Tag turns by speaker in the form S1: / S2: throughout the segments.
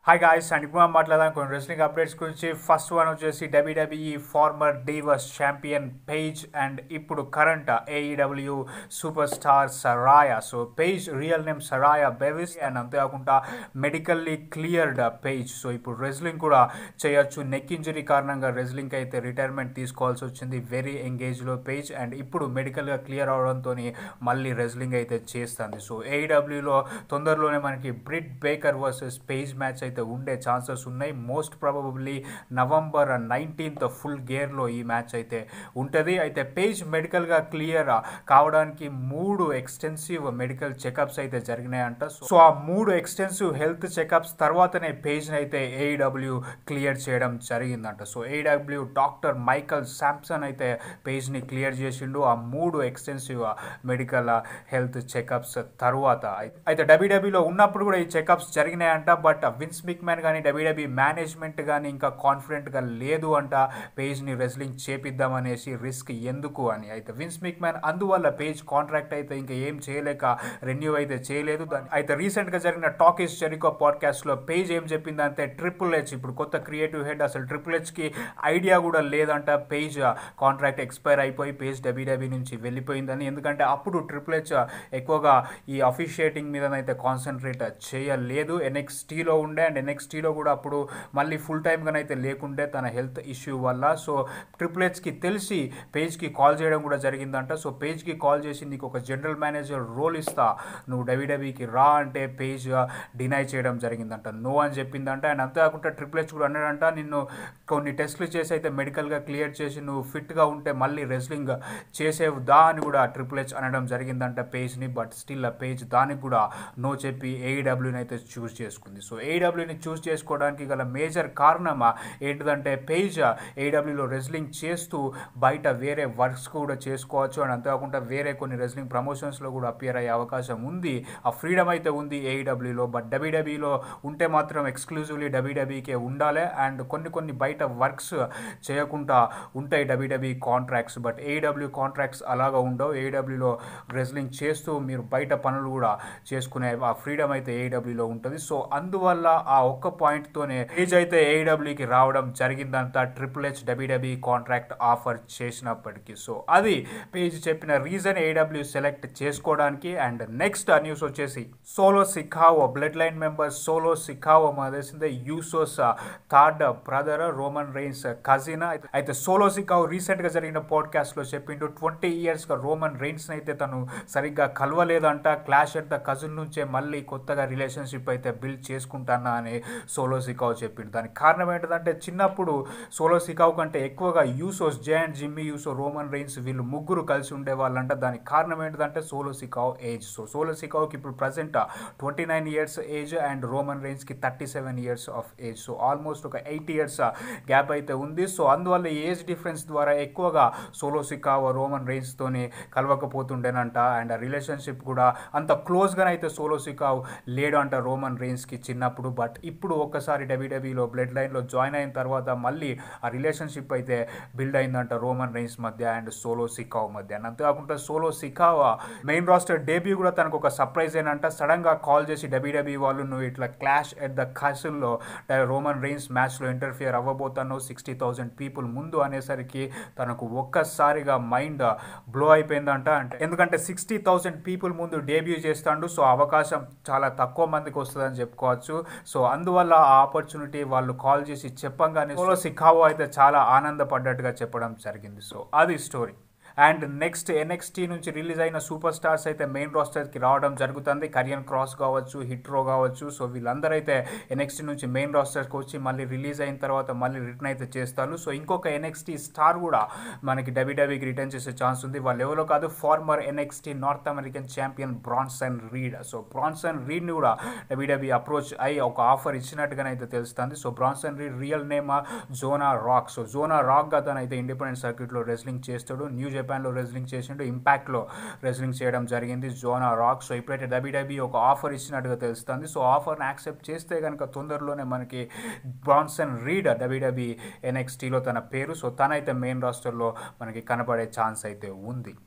S1: hi guys and ఇప్పుడు మనం మాట్లాడదాం కొన్ని రెస్లింగ్ అప్డేట్స్ గురించి ఫస్ట్ వన్ వచ్చేసి WWE former divas champion Paige and ఇప్పుడు current AEW superstar Saraya so Paige real name Saraya Bevis and అంతేకాకుండా medically cleared Paige so ఇప్పుడు wrestling కూడా చేయొచ్చు నెక్ ఇంజరీ కారణంగా రెజ్లింగ్ అయితే రిటైర్మెంట్ తీసుకోవాల్సి వచ్చింది వెరీ ఎంగేజ్లో పేజ్ అండ్ ఇప్పుడు మెడికల్గా క్లియర్ అవడంతో మళ్ళీ రెజ్లింగ్ అయితే చేస్తుంది సో ఏఈడబ్ల్యూలో తొందరలోనే మనకి Britt Baker versus Paige match అయితే ఉండే ఛాన్సెస్ ఉన్నాయి most probably November nineteenth full గేర్లో ఈ మ్యాచ్ అయితే ఉంటుంది అయితే పేజ్ మెడికల్గా క్లియర్ కావడానికి మూడు ఎక్స్టెన్సివ్ మెడికల్ చెకప్స్ అయితే జరిగినాయంట సో ఆ మూడు ఎక్స్టెన్సివ్ హెల్త్ చెకప్స్ తర్వాతనే పేజ్ని అయితే ఏఈడబ్ల్యూ క్లియర్ చేయడం జరిగిందంట so AEW doctor Michael Sampson అయితే పేజ్ని క్లియర్ చేసిండు ఆ మూడు ఎక్స్టెన్సివ్ మెడికల్ హెల్త్ చెకప్స్ తర్వాత అయితే డబ్ల్యూడబ్ల్యూలో ఉన్నప్పుడు కూడా ఈ చెకప్స్ జరిగినాయంట బట్ విన్స్ మిక్ మ్యాన్ కానీ డబ్ల్యూడబ్ల్యూ మేనేజ్మెంట్ కానీ ఇంకా కాన్ఫిడెంట్గా లేదు అంట పేజ్ని రెస్లింగ్ చేపిద్దామనేసి రిస్క్ ఎందుకు అని అయితే విన్స్ మిక్ మ్యాన్ అందువల్ల పేజ్ కాంట్రాక్ట్ అయితే ఇంకా ఏం చేయలేక రెన్యూ అయితే చేయలేదు దాని అయితే రీసెంట్గా జరిగిన టాక్ ఇస్ జెరికో పాడ్కాస్ట్లో పేజ్ ఏం చెప్పిందంటే ట్రిపుల్ హెచ్ ఇప్పుడు కొత్త క్రియేటివ్ హెడ్ అసలు ట్రిపుల్ హెచ్కి ఐడియా కూడా లేదంట పేజ్ కాంట్రాక్ట్ ఎక్స్పైర్ అయిపోయి పేజ్ డబ్ల్యూడబ్ల్యూ నుంచి వెళ్ళిపోయిందని ఎందుకంటే అప్పుడు ట్రిపుల్ హెచ్ ఎక్కువగా ఈ అఫిషియేటింగ్ మీదనైతే కాన్సన్ట్రేట్ చేయలేదు ఎన్ఎక్స్టీలో ఉండే అండ్ ఎన్ఎక్స్టీలో కూడా అప్పుడు మళ్ళీ ఫుల్ టైమ్గానైతే లేకుండే తన హెల్త్ ఇష్యూ వల్ల సో ట్రిపుల్ హెచ్కి తెలిసి పేజ్కి కాల్ చేయడం కూడా జరిగిందంట సో పేజ్కి కాల్ చేసి నీకు ఒక జనరల్ మేనేజర్ రోల్ ఇస్తా నువ్వు డబ్ల్యూడబ్ల్యూకి రా అంటే పేజ్ డినై చేయడం జరిగిందంట నో అని చెప్పిందంట అండ్ అంతేకాకుండా ట్రిపుల్ హెచ్ కూడా అన్నాడంట నిన్ను కొన్ని టెస్టులు చేసి అయితే మెడికల్గా క్లియర్ చేసి నువ్వు ఫిట్గా ఉంటే మళ్ళీ రెస్లింగ్ చేసేవు దా అని కూడా ట్రిపుల్ హెచ్ అనడం జరిగిందంట పేజ్ని బట్ స్టిల్ ఆ పేజ్ దానికి కూడా నో చెప్పి ఏఈడబ్ల్యూని అయితే చూస్ చేసుకుంది సో ఏఈడబ్ల్యూని చూస్ చేసుకోవడానికి గల మేజర్ కారణం ఏంటిదంటే పేజ్ ఏడబ్ల్యూలో రెజ్లింగ్ చేస్తూ బయట వేరే వర్క్స్ కూడా చేసుకోవచ్చు అండ్ అంతేకాకుండా వేరే కొన్ని రెజ్లింగ్ ప్రమోషన్స్లో కూడా అపియర్ అయ్యే అవకాశం ఉంది ఆ ఫ్రీడమ్ అయితే ఉంది ఏఈడబ్ల్యూలో బట్ డబ్ల్యూడబ్ల్యూలో ఉంటే మాత్రం ఎక్స్క్లూజివ్లీ డబ్ల్యూడబ్ల్యూకే ఉండాలి అండ్ కొన్ని కొన్ని బయట వర్క్స్ చేయకుండా ఉంటాయి WWE contracts but AEW contracts అలాగా ఉండవు ఏఈడబ్ల్యూలో రెజ్లింగ్ చేస్తూ మీరు బయట పనులు కూడా చేసుకునే ఆ ఫ్రీడమ్ అయితే ఏఈడబ్ల్యూలో ఉంటుంది సో అందువల్ల ఆ ఒక్క పాయింట్తోనే ఏజ్ అయితే ఏఈడబ్ల్యూకి రావడం జరిగిందంతా triple H WWE contract offer చేసినప్పటికీ సో అది పేజ్ చెప్పిన రీజన్ ఏడబ్ల్యూ సెలెక్ట్ చేసుకోవడానికి అండ్ నెక్స్ట్ న్యూస్ వచ్చేసి Solo Sikoa bloodline member Solo Sikoa మన తెలిసిందే Usos third brother Roman Reigns cousin అయితే సోలో సిఖావో రీసెంట్గా జరిగిన పాడ్కాస్ట్లో చెప్పిండు ట్వంటీ ఇయర్స్గా రోమన్ రెయిన్స్ అయితే తను సరిగ్గా కలవలేదంట క్లాష్ అట్ ద కజిన్ నుంచే మళ్ళీ కొత్తగా రిలేషన్షిప్ అయితే బిల్డ్ చేసుకుంటానా అని సోలో సికావ్ చెప్పిండు దానికి కారణం ఏంటంటే చిన్నప్పుడు సోలో సికావ్ కంటే ఎక్కువగా Usos Jey and Jimmy Uso Roman Reigns వీళ్ళు ముగ్గురు కలిసి ఉండేవాళ్ళంట దానికి కారణం ఏంటంటే Solo Sikoa age so Solo సికావ్కి ఇప్పుడు present twenty nine years age and Roman రెయిన్స్కి thirty seven years of age so almost ఒక ఎయిట్ ఇయర్స్ గ్యాప్ అయితే ఉంది సో అందువల్ల ఏజ్ డిఫరెన్స్ ద్వారా ఎక్కువగా సోలో సికావ్ రోమన్ రెయిన్స్తోని కలవకపోతుండేనంట అండ్ ఆ రిలేషన్షిప్ కూడా అంత క్లోజ్గా అయితే సోలో సికావ్ లేడు అంట రోమన్ రెయిన్స్కి చిన్నప్పుడు బట్ ఇప్పుడు ఒక్కసారి డబ్ల్యూడబ్ల్యూలో బ్లడ్ లైన్లో జాయిన్ అయిన తర్వాత మళ్ళీ ఆ రిలేషన్షిప్ అయితే బిల్డ్ అయిందంట రోమన్ రైన్స్ మధ్య అండ్ సోలో సికావ్ మధ్య అండ్ అంతేకాకుండా Solo Sikoa main roster debut కూడా తనకు ఒక సర్ప్రైజ్ ఏంటంట సడన్గా కాల్ చేసి డబ్ల్యూడబ్ల్యూ వాళ్ళు నువ్వు ఇట్లా క్లాష్ ఎట్ ద కసిల్లో రోమన్ రైన్స్ మ్యాచ్లో ఇంటర్ఫియర్ అవ్వబోతాను సిక్స్టీ థౌసండ్ పీపుల్ ముందు అనేసరికి తనకు ఒక్కసారిగా మైండ్ బ్లో అయిపోయిందంట అంటే ఎందుకంటే సిక్స్టీ థౌసండ్ పీపుల్ ముందు డేబ్యూ చేస్తాడు సో అవకాశం చాలా తక్కువ మందికి వస్తుందని చెప్పుకోవచ్చు సో అందువల్ల ఆ ఆపర్చునిటీ వాళ్ళు కాల్ చేసి చెప్పంగానే సోలో సిఖావో అయితే చాలా ఆనందపడ్డట్టుగా చెప్పడం జరిగింది సో అది స్టోరీ అండ్ నెక్స్ట్ ఎన్ఎక్స్టీ నుంచి రిలీజ్ అయిన సూపర్ స్టార్స్ అయితే మెయిన్ రోస్టర్కి రావడం జరుగుతుంది కరియన్ క్రాస్ కావచ్చు హిట్రో కావచ్చు సో వీళ్ళందరూ అయితే ఎన్ఎక్స్టీ నుంచి మెయిన్ రోస్టర్కి వచ్చి మళ్ళీ రిలీజ్ అయిన తర్వాత మళ్ళీ రిటర్న్ అయితే చేస్తారు సో ఇంకొక ఎన్ఎక్స్టీ స్టార్ కూడా మనకి డబ్ల్యూడబ్ల్యూకి రిటర్న్ చేసే ఛాన్స్ ఉంది వాళ్ళు ఎవరో కాదు former NXT North American champion Bronson Reed so Bronson రీడ్ని కూడా డబ్ల్యూడబ్ల్యూ అప్రోచ్ అయ్యి ఒక ఆఫర్ ఇచ్చినట్టుగానే అయితే తెలుస్తుంది so Bronson Reed real name Jonah Rock so Jonah రాక్గా తనైతే ఇండిపెండెంట్ సర్క్యూట్లో రెస్లింగ్ చేస్తాడు న్యూ జపాన్లో రెజ్లింగ్ చేసిండు ఇంపాక్ట్లో రెజ్లింగ్ చేయడం జరిగింది జోనా రాక్ సో ఇప్పుడైతే డబ్ల్యూడబ్ల్యూ ఒక ఆఫర్ ఇచ్చినట్టుగా తెలుస్తుంది సో ఆఫర్ని యాక్సెప్ట్ చేస్తే కనుక తొందరలోనే మనకి బ్రాన్సన్ రీడ్ డబ్ల్యూడబ్ల్యూ ఎన్ఎక్స్టీలో తన పేరు సో తనైతే మెయిన్ రాస్టర్లో మనకి కనపడే ఛాన్స్ అయితే ఉంది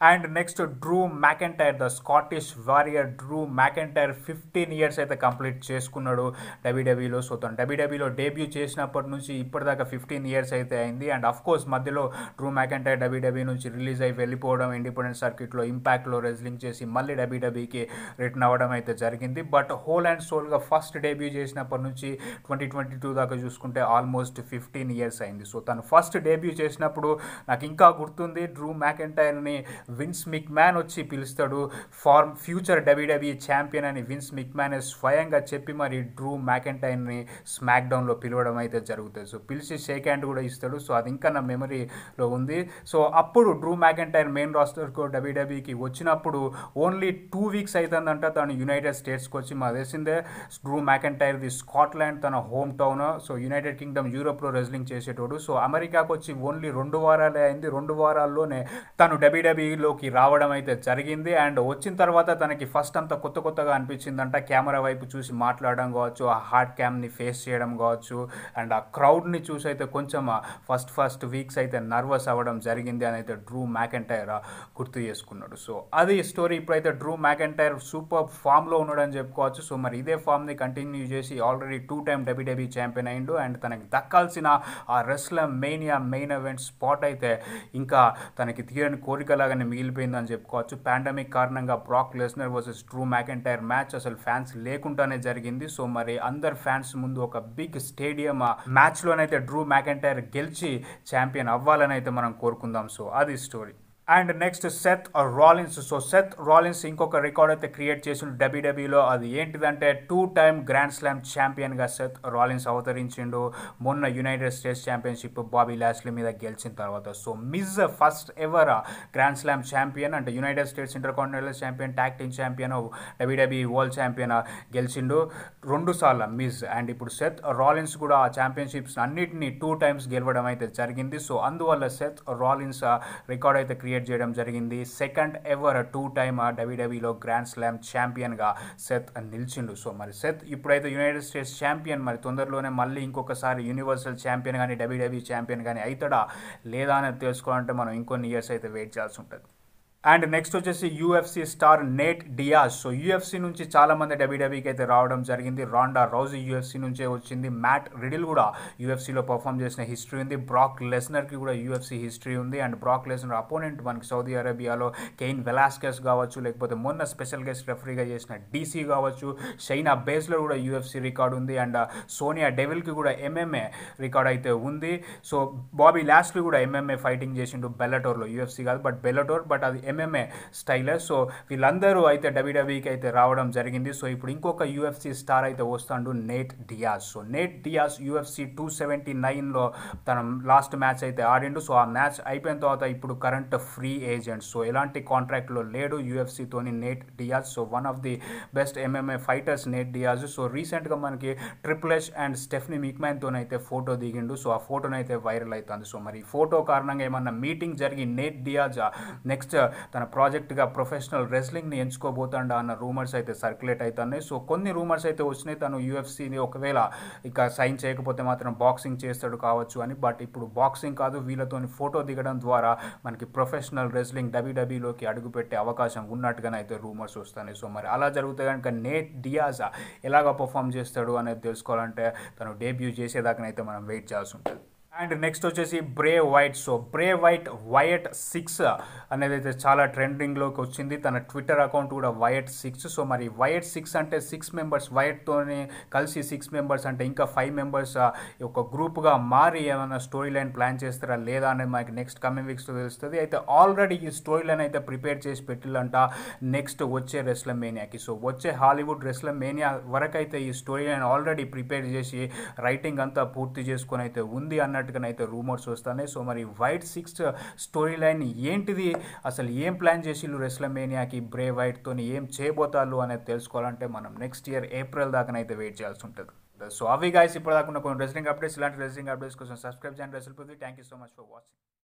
S1: and next Drew McIntyre the Scottish warrior Drew McIntyre fifteen years అయితే కంప్లీట్ చేసుకున్నాడు డబ్ల్యూడబ్ల్యూలో సో తను డబ్ల్యూడబ్ల్యూలో డెబ్యూ చేసినప్పటి నుంచి ఇప్పటిదాకా ఫిఫ్టీన్ ఇయర్స్ అయితే అయింది అండ్ అఫ్ కోర్స్ మధ్యలో డ్రూ మ్యాకెంటైర్ డబ్ల్యూడబ్ల్యూ నుంచి రిలీజ్ అయి వెళ్ళిపోవడం ఇండిపెండెంట్ సర్క్యూట్లో ఇంపాక్ట్లో రెజ్లింగ్ చేసి మళ్ళీ డబ్ల్యూడబ్ల్యూకి రిటర్న్ అవ్వడం అయితే జరిగింది బట్ హోల్ అండ్ సోల్గా ఫస్ట్ డెబ్యూ చేసినప్పటి నుంచి ట్వంటీ ట్వంటీ టూ దాకా చూసుకుంటే ఆల్మోస్ట్ ఫిఫ్టీన్ ఇయర్స్ అయింది సో తను ఫస్ట్ డెబ్యూ చేసినప్పుడు నాకు ఇంకా గుర్తుంది డ్రూ మ్యాకెంటైర్ని విన్స్ మిక్ మ్యాన్ వచ్చి పిలుస్తాడు ఫార్మ్ ఫ్యూచర్ డబ్ల్యూడబ్ల్యూ ఛాంపియన్ అని విన్స్ మిక్ మ్యాన్ స్వయంగా చెప్పి మరి డ్రూ మ్యాకెంటైర్ని స్మాక్ డౌన్లో పిలవడం అయితే జరుగుతుంది సో పిలిచి షేక్ హ్యాండ్ కూడా ఇస్తాడు సో అది ఇంకా నా మెమరీలో ఉంది సో అప్పుడు డ్రూ మ్యాకెంటైర్ మెయిన్ రాస్టర్కు డబ్ల్యూడబ్ల్యూకి వచ్చినప్పుడు ఓన్లీ టూ వీక్స్ అవుతుందంట తను యునైటెడ్ స్టేట్స్కి వచ్చి మా తెలిసిందే డ్రూ మ్యాకెంటైర్ ది స్కాట్లాండ్ తన hometown so United Kingdom యూరోప్లో రెజ్లింగ్ చేసేటోడు సో అమెరికాకు వచ్చి ఓన్లీ రెండు వారాలే అయింది రెండు వారాల్లోనే తను డబ్ల్యూడబ్ల్యూలోకి రావడం అయితే జరిగింది అండ్ వచ్చిన తర్వాత తనకి ఫస్ట్ అంతా కొత్త కొత్తగా అనిపించిందంట కెమెరా వైపు చూసి మాట్లాడడం కావచ్చు ఆ హార్డ్ క్యామ్ని ఫేస్ చేయడం కావచ్చు అండ్ ఆ క్రౌడ్ని చూసి అయితే కొంచెం ఫస్ట్ ఫస్ట్ వీక్స్ అయితే నర్వస్ అవ్వడం జరిగింది అని అయితే డ్రూ మ్యాకెంటైర్ గుర్తు చేసుకున్నాడు సో అది స్టోరీ ఇప్పుడైతే డ్రూ మ్యాకెంటైర్ సూపర్ ఫామ్లో ఉన్నాడని చెప్పుకోవచ్చు సో మరి ఇదే ఫామ్ని కంటిన్యూ చేసి already two time WWE champion అయిండు అండ్ తనకి దక్కాల్సిన ఆ WrestleMania main event spot అయితే ఇంకా తనకి తీరని కోరికలాగానే మిగిలిపోయిందని చెప్పుకోవచ్చు పాండమిక్ కారణంగా Brock Lesnar versus Drew McIntyre match అసలు ఫ్యాన్స్ లేకుండానే జరిగింది సో మరి అందరు ఫ్యాన్స్ ముందు ఒక బిగ్ స్టేడియం మ్యాచ్లోనైతే డ్రూ మ్యాకెంటైర్ గెలిచి ఛాంపియన్ అవ్వాలని అయితే మనం కోరుకుందాం సో అది story and next Seth Rollins so Seth Rollins ఇంకొక రికార్డ్ అయితే క్రియేట్ చేసిన డబ్ల్యూడబ్ల్యూలో అది ఏంటిదంటే టూ టైమ్ గ్రాండ్ స్లామ్ ఛాంపియన్గా సెత్ రాలిన్స్ అవతరించిండు మొన్న United States championship Bobby Lashley మీద గెలిచిన తర్వాత so Miz first ever grand slam champion అంటే United States intercontinental champion tag team champion WWE world champion గెలిచిండు రెండు సార్లు మిజ్ అండ్ ఇప్పుడు సెత్ రాలిన్స్ కూడా ఆ ఛాంపియన్షిప్స్ అన్నిటిని టూ టైమ్స్ గెలవడం అయితే జరిగింది సో అందువల్ల సెత్ రాలిన్స్ రికార్డ్ అయితే క్రియేట్ చేయడం జరిగింది సెకండ్ ఎవర్ టూ టైమ్ డబ్ల్యూడబ్ల్యూలో గ్రాండ్ స్లామ్ ఛాంపియన్గా సెత్ నిలిచిండు సో మరి సెత్ ఇప్పుడైతే యునైటెడ్ స్టేట్స్ ఛాంపియన్ మరి తొందరలోనే మళ్ళీ ఇంకొకసారి యూనివర్సల్ ఛాంపియన్ కానీ డబ్ల్యూడబ్ల్యూ ఛాంపియన్ కానీ అవుతాడా లేదా అనేది తెలుసుకోవాలంటే మనం ఇంకొన్ని ఇయర్స్ అయితే వెయిట్ చేయాల్సి ఉంటుంది అండ్ నెక్స్ట్ వచ్చేసి UFC star Nate Diaz so UFC నుంచి చాలా మంది డబ్ల్యూడబ్ల్యూకి అయితే రావడం జరిగింది రాండా రౌజ్ యూఎఫ్సి నుంచే వచ్చింది మ్యాట్ రిడిల్ కూడా యూఎఫ్సీలో పర్ఫామ్ చేసిన హిస్టరీ ఉంది బ్రాక్ లెస్నర్కి కూడా యూఎఫ్సీ హిస్టరీ ఉంది అండ్ బ్రాక్ లెస్నర్ అపోనెంట్ మనకి సౌదీ అరేబియాలో కెయిన్ వెలాస్కెస్ కావచ్చు లేకపోతే మొన్న స్పెషల్ గెస్ట్ రెఫరీగా చేసిన డీసీ కావచ్చు షైనా బేస్లో కూడా యూఎఫ్సీ రికార్డ్ ఉంది అండ్ సోనియా డెవిల్కి కూడా ఎంఎంఏ రికార్డ్ అయితే ఉంది సో బాబీ లాస్ట్లీ కూడా ఎంఎంఏ ఫైటింగ్ చేసిండు బెల్లటోర్లో యూఎఫ్సీ కాదు బట్ బెల్లటోర్ బట్ అది ఎంఎంఏ స్టైలర్ సో వీళ్ళందరూ అయితే డబ్ల్యూడబ్ల్యూకి అయితే రావడం జరిగింది సో ఇప్పుడు ఇంకొక యూఎఫ్సి స్టార్ అయితే వస్తాడు Nate Diaz so Nate Diaz UFC two seventy నైన్లో తన లాస్ట్ మ్యాచ్ అయితే ఆడిండు సో ఆ మ్యాచ్ అయిపోయిన తర్వాత ఇప్పుడు కరెంట్ ఫ్రీ ఏజెంట్ సో ఎలాంటి కాంట్రాక్ట్లో లేడు యూఎఫ్సితోని Nate Diaz so one of the best MMA fighters Nate Diaz so రీసెంట్గా మనకి ట్రిపుల్ హెచ్ అండ్ స్టెఫ్నీ మిక్మ్యాన్తో అయితే ఫోటో దిగిండు సో ఆ ఫోటోనైతే అయితే వైరల్ అవుతుంది సో మరి ఫోటో కారణంగా ఏమన్నా మీటింగ్ జరిగి నేట్ డియాజ్ నెక్స్ట్ తన ప్రాజెక్ట్గా ప్రొఫెషనల్ రెస్లింగ్ని ఎంచుకోబోతాడా అన్న రూమర్స్ అయితే సర్క్యులేట్ అవుతున్నాయి సో కొన్ని రూమర్స్ అయితే వచ్చినాయి తను యూఎఫ్సీని ఒకవేళ ఇక సైన్ చేయకపోతే మాత్రం బాక్సింగ్ చేస్తాడు కావచ్చు అని బట్ ఇప్పుడు బాక్సింగ్ కాదు వీళ్ళతోని ఫోటో దిగడం ద్వారా మనకి ప్రొఫెషనల్ రెస్లింగ్ డబ్ల్యూడబ్ల్యూలోకి అడుగుపెట్టే అవకాశం ఉన్నట్టుగానే అయితే రూమర్స్ వస్తున్నాయి సో మరి అలా జరిగితే కనుక నేట్ డియాజా ఎలాగ పర్ఫామ్ చేస్తాడు అనేది తెలుసుకోవాలంటే తను డెబ్యూ చేసేదాకానైతే మనం వెయిట్ చేయాల్సి ఉంటుంది అండ్ నెక్స్ట్ వచ్చేసి Bray Wyatt so Bray Wyatt Wyatt six అనేది అయితే చాలా ట్రెండింగ్లోకి వచ్చింది తన ట్విట్టర్ అకౌంట్ కూడా వైట్ సిక్స్ సో మరి వైట్ సిక్స్ అంటే సిక్స్ మెంబర్స్ వైట్తోని కలిసి సిక్స్ మెంబర్స్ అంటే ఇంకా ఫైవ్ మెంబర్స్ ఒక గ్రూప్గా మారి ఏమైనా స్టోరీ లైన్ ప్లాన్ చేస్తారా లేదా అనేది మనకి నెక్స్ట్ కమింగ్ వీక్స్లో తెలుస్తుంది అయితే ఆల్రెడీ ఈ స్టోరీ లైన్ అయితే ప్రిపేర్ చేసి పెట్టిల్లంట నెక్స్ట్ వచ్చే రెస్ల మేనియాకి సో వచ్చే హాలీవుడ్ రెస్ల మేనియా వరకు అయితే ఈ స్టోరీ లైన్ ఆల్రెడీ ప్రిపేర్ చేసి రైటింగ్ అంతా పూర్తి చేసుకొని అయితే ఉంది అన్నట్టుగా అయితే రూమర్స్ వస్తున్నాయి సో మరి వైట్ సిక్స్ స్టోరీ లైన్ ఏంటిది అసలు ఏం ప్లాన్ చేసిళ్ళు రెస్లమేనియాకి బ్రే వైట్తో ఏం చేయబోతారు అనేది తెలుసుకోవాలంటే మనం నెక్స్ట్ ఇయర్ ఏప్రిల్ దాకానైతే వెయిట్ చేయాల్సి ఉంటుంది సో అవి గాయస్ ఇప్పుడు దాకా కొన్ని రెస్లింగ్ అప్డేట్స్ ఇలాంటి రెస్లింగ్ అప్డేట్స్ కోసం సబ్స్క్రైబ్ చేయండి wrestle thank you so much for watching